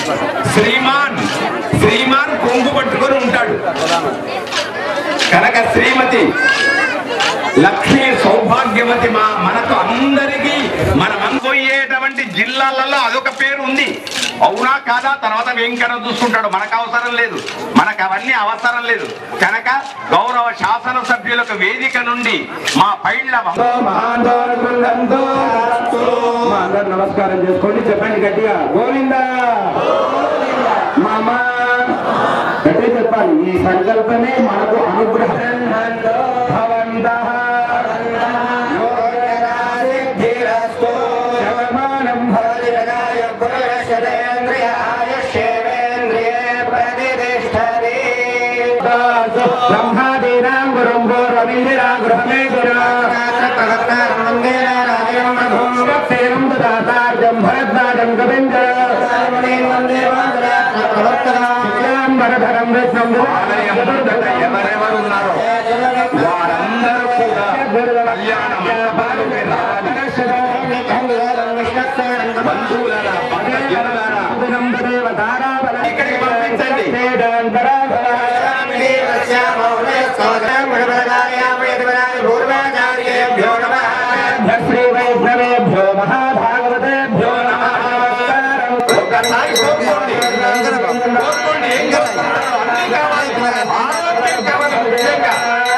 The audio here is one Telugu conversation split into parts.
శ్రీమాన్ శ్రీమాన్ కొంగు పట్టుకొని ఉంటాడు కనుక శ్రీమతి లక్ష్మీ సౌభాగ్యవతి మా మనకు అందరికీ మనం పోయేటువంటి జిల్లాలలో అదొక పేరు ఉంది అవునా కాదా తర్వాత వెంకట చూసుకుంటాడు మనకు అవసరం లేదు మనకు అవన్నీ అవసరం లేదు కనుక గౌరవ శాసనసభ్యులకు వేదిక నుండి మా పైళ్ళ మహాందోళనంతో మా అందరు నమస్కారం చేసుకోండి చెప్పండి గట్టిగా గోవింద మామ గట్టిగా చెప్పాలి ఈ సంకల్పమే మనకు అనుగ్రహం భవంతః శవమానం భవతిరగాయ పురుషేంద్రియాయ శేవేంద్రియే ప్రతిష్టతి బ్రహ్మాదీనాం గురుం గోరమిందిరా గృహమేశ్వరం దాతార్జం భరద్వాజం గోవిందరం విష్ణం ఎవరెవరు ఉన్నారో వారందరూ కూడా కళ్యాణ మండపాలకు బంధువులారా బంధుజనులారా ఇక్కడికి పంపించండి శ్రీ వైష్ణవేభ్యో మహాభాగవతేభ్యో నమః ఒక్కసారి కోరుకోండి కోరుకోండి ఏం కోరుకుంటారో అన్నీ కావాలి ఆరోగ్యం కావాలి ముఖ్యంగా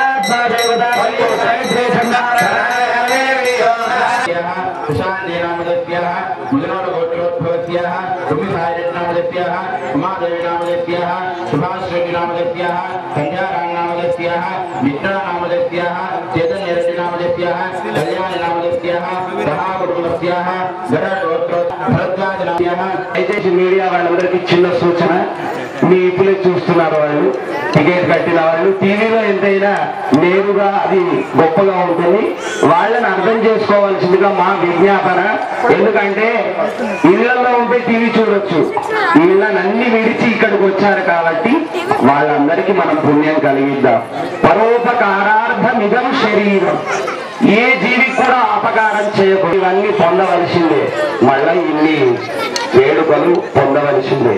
దయచేసి మీడియా వాళ్ళందరికీ చిన్న సూచన మీ ఇప్పులే చూస్తున్నారు వాళ్ళు టికెట్ కట్టిన వాళ్ళు టీవీలో ఎంతైనా నేరుగా అది గొప్పగా ఉంటుంది వాళ్ళని అర్థం చేసుకోవాల్సిందిగా మా విజ్ఞాపన ఎందుకంటే ఇళ్లలో ఉంటే టీవీ చూడొచ్చు ఇళ్ళనన్ని విడిచి ఇక్కడికి వచ్చారు కాబట్టి వాళ్ళందరికీ మనం పుణ్యం కలిగిద్దాం పరోపకారార్థమిదం శరీరం ఏ జీవికి కూడా అపకారం చేయకూడదు ఇవన్నీ పొందవలసిందే మళ్ళా ఇన్ని వేడుకలు పొందవలసిందే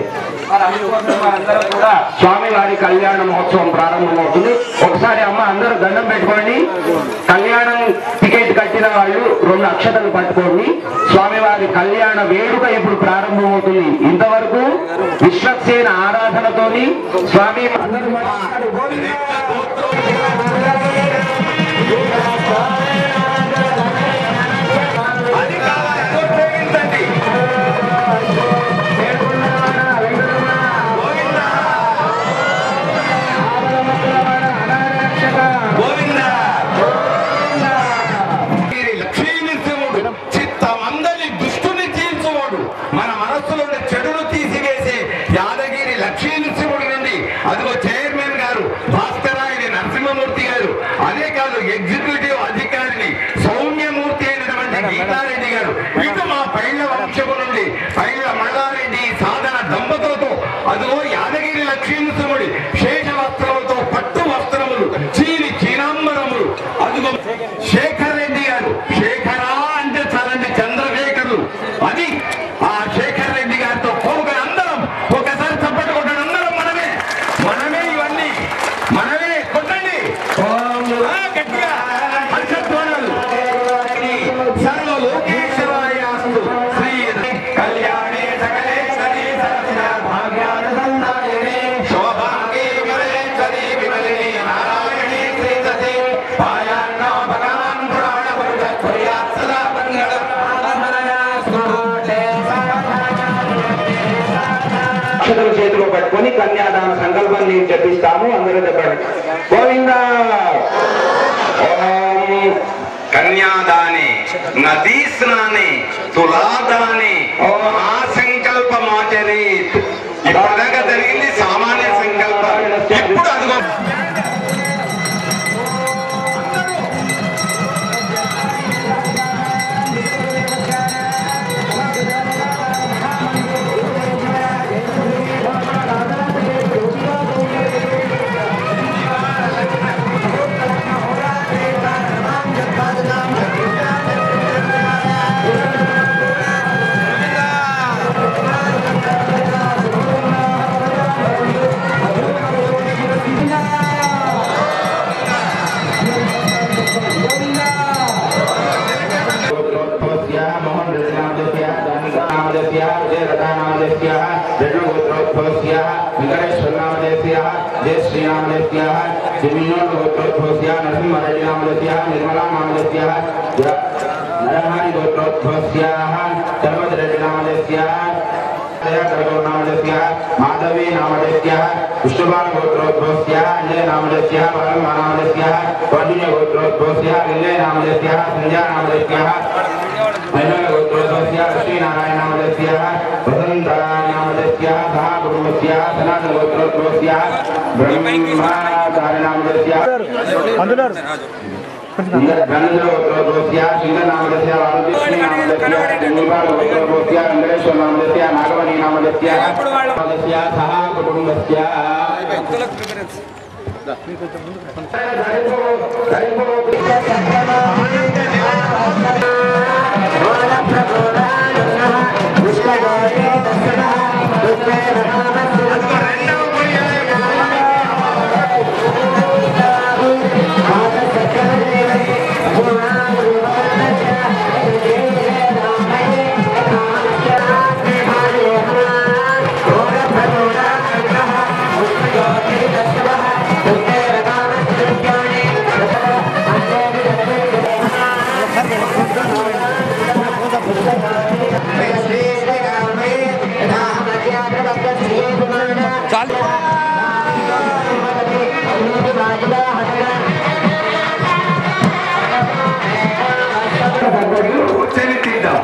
స్వామి వారి కళ్యాణ మహోత్సవం ప్రారంభమవుతుంది ఒకసారి అమ్మ అందరూ దండం పెట్టుకోండి కళ్యాణం టికెట్ కట్టిన వాళ్ళు రెండు అక్షతలు పట్టుకోండి స్వామి వారి కళ్యాణ వేడుక ఇప్పుడు ప్రారంభమవుతుంది ఇంతవరకు విశ్వక్సేన ఆరాధనతోని స్వామి అందరూ అది కావాలి అది ఉపయోగించండి గోవిందా వీరి లక్ష్మీనిత్యముడు చిత్తమందరి దుష్టుని తీర్చువాడు మన మనస్సులోని చెడును తీసివేసే యాదగిరి లక్ష్మీనిత్యముడి నుండి అదిగో చైర్మన్ గారు భాస్కరాయుడి నరసింహమూర్తి గారు అదే కాదు ఎగ్జిక్యూటివ్ అధికారిని సౌమ్యమూర్తి అయినటువంటి గీతారెడ్డి గారు ఇటు మా పైళ్ళ వంశము నుండి పైళ్ళ మల్లారెడ్డి సాధన దంపతులతో అదిగో యాదగిరి లక్ష్మీనృత్యముడి శేష వస్త్రములతో పట్టు వస్త్రములు చీని చీనాంబరములు అదిగో శేఖర్ రెడ్డి గారు శేఖరా అంటే చాలండి చంద్రశేఖరులు అది ఆ శేఖర్ రెడ్డి గారితో కోరుకొని అందరం ఒకసారి చప్పట్లు కొట్టండి అందరం మనమే మనమే ఇవన్నీ మనమే కొట్టండి ఆ, గట్టిగా హర్షధ్వానాలు సర్వలోకేశ్వరాయ అస్తు శ్రీ కళ్యాణే సకలే సరి సత్య భాగ్యాన సందాయినే శోభాంగే విమలే సరి విమలిని నారాయణి శ్రీ సతి పాయాన్న భగవాన్ పురాణ పురుష కుర్యాత్ సదా మంగళం అక్షతలు చేతిలో పట్టుకొని కన్యాదాన సంకల్పం నేను చెప్పిస్తాము అందరూ చెప్పండి గోవిందా ఓం కన్యాదానే నదీ స్నానే తులాదానే మహాసంకల్పమాచరేత్ ఇప్పటిదాకా జరిగింది సామాన్య సంకల్పం ఇప్పుడు అదిగో గోవిందా వెంకటేశ్వరనామదేశ్య జయ శ్రీనామదేశ్య దివ్యోద్భోస్య నరసింహరెడ్డినామదేశ్య నిర్మలానామదేశ్య నరహారి గోత్రోద్భోస్య ధర్మజరెడ్డినామదేశ్య నామదేశ్య మాధవీ నామదేశ్య విష్ణుబాల గోత్రోద్భోస్య అంజయ నామదేశ్య నామదేశ్య వర్జున్య గోత్రోద్భోస్య విజయ నామదేశ్య సంధ్యా నామదేశ్య गोत्रोधस्य लक्ष्मीनारायणामदस्य वसन्तरायणामदस्य सह कुटुम्बस्य सनातनगोत्रोद्भवस्य ब्रह्माचार्यनामदस्य गणेशगोत्रोद्भवस्य सिंहनामदस्य वाल्मीकिनामदस्य गङ्गागोत्रोद्भवस्य वेङ्कटेश्वरनामदस्य नागवणीनामदस्य नामदस्य सह कुटुम्बस्य కూర్చొని తిందాం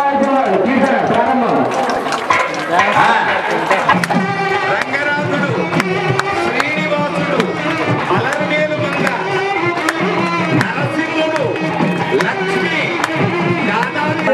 రంగనాథుడు శ్రీనివాసుడు అలర్మేలు మంగ నరసింహుడు లక్ష్మి యాదాద్రి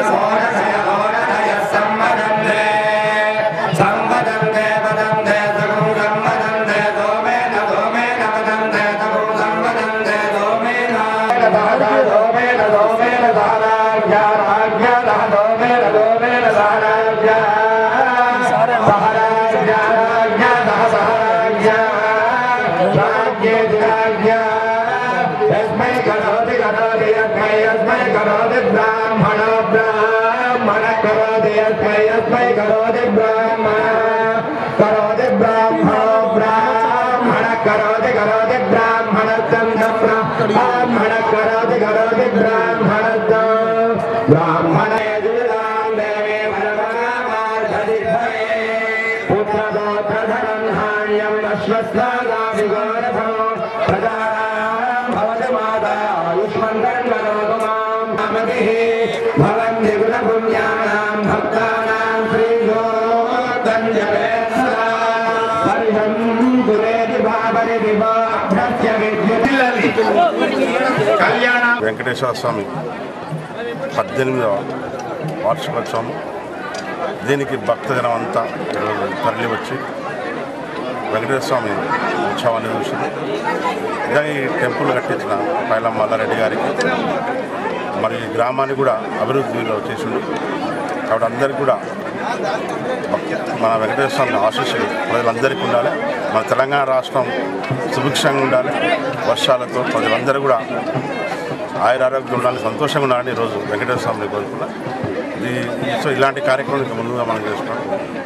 यस्मै करोति करोति यस्मै यस्मै करोति ब्राह्मण ब्राह्मण करोति यस्मै यस्मै करोति ब्राह्मण करोति ब्राह्मणो ब्राह्मण करोति करोति ब्राह्मण ब्राह्मण करोति करोति ब्राह्मण ब्राह्मण यजुर्दां देवे भरमनामार्धदिभये पुत्रदोत्रधनं धान्यं अश्वत्थागाभिगोरभो प्रजानां भवति माता आयुष्मन्तरं करोतु मां नमतिः भवन्ति गुणपुण्यानां भक्तानां श्रीयोगञ्जवेत्सदा हरिहं कुरेति भावरिति वा अभ्यस्य विद्युत् కళ్యాణ వెంకటేశ్వర స్వామి పద్దెనిమిదవ వార్షికోత్సవం దీనికి భక్తజనం అంతా ఈరోజు తరలి వచ్చి వెంకటేశ్వర స్వామి ఉత్సవాన్ని చూసింది ఇదే ఈ టెంపుల్ కట్టించిన పైలం మల్లారెడ్డి గారికి మరి ఈ గ్రామాన్ని కూడా అభివృద్ధిలో చేసిండు కాబట్టి అందరికీ కూడా మన వెంకటేశ్వర స్వామి ఆశీస్సులు ప్రజలందరికీ ఉండాలి మన తెలంగాణ రాష్ట్రం సుభిక్షంగా ఉండాలి వర్షాలతో ప్రజలందరూ కూడా ఆయుర ఆరోగ్యం ఉండాలి సంతోషంగా ఉండాలని ఈరోజు వెంకటేశ్వర స్వామిని కోరుకున్నాం ఇది సో ఇలాంటి కార్యక్రమం ఇంకా ముందుగా మనం చేస్తున్నాం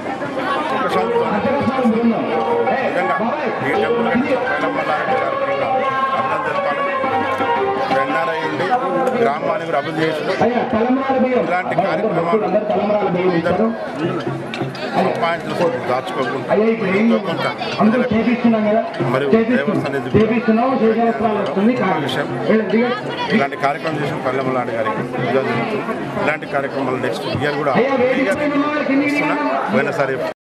నిజంగా ఈ టెంపుల్ కట్టిన పైలమ్మలారెడ్డి గారికి కూడా అభినందన తెలపాలి ఎన్ఆర్ఐ ఉండి గ్రామాన్ని కూడా అభివృద్ధి చేసి ఇలాంటి కార్యక్రమాలు అందరూ సంపాదించిన దాచుకోకుండా ఎంతో కొంత మరియు దేవస్థానం సన్నిధి విషయం ఇలాంటి కార్యక్రమం చేసిన పల్లెమ్మ లాంటి గారికి ఇలాంటి కార్యక్రమాలు నెక్స్ట్ ఇయర్ కూడా పోయినసారి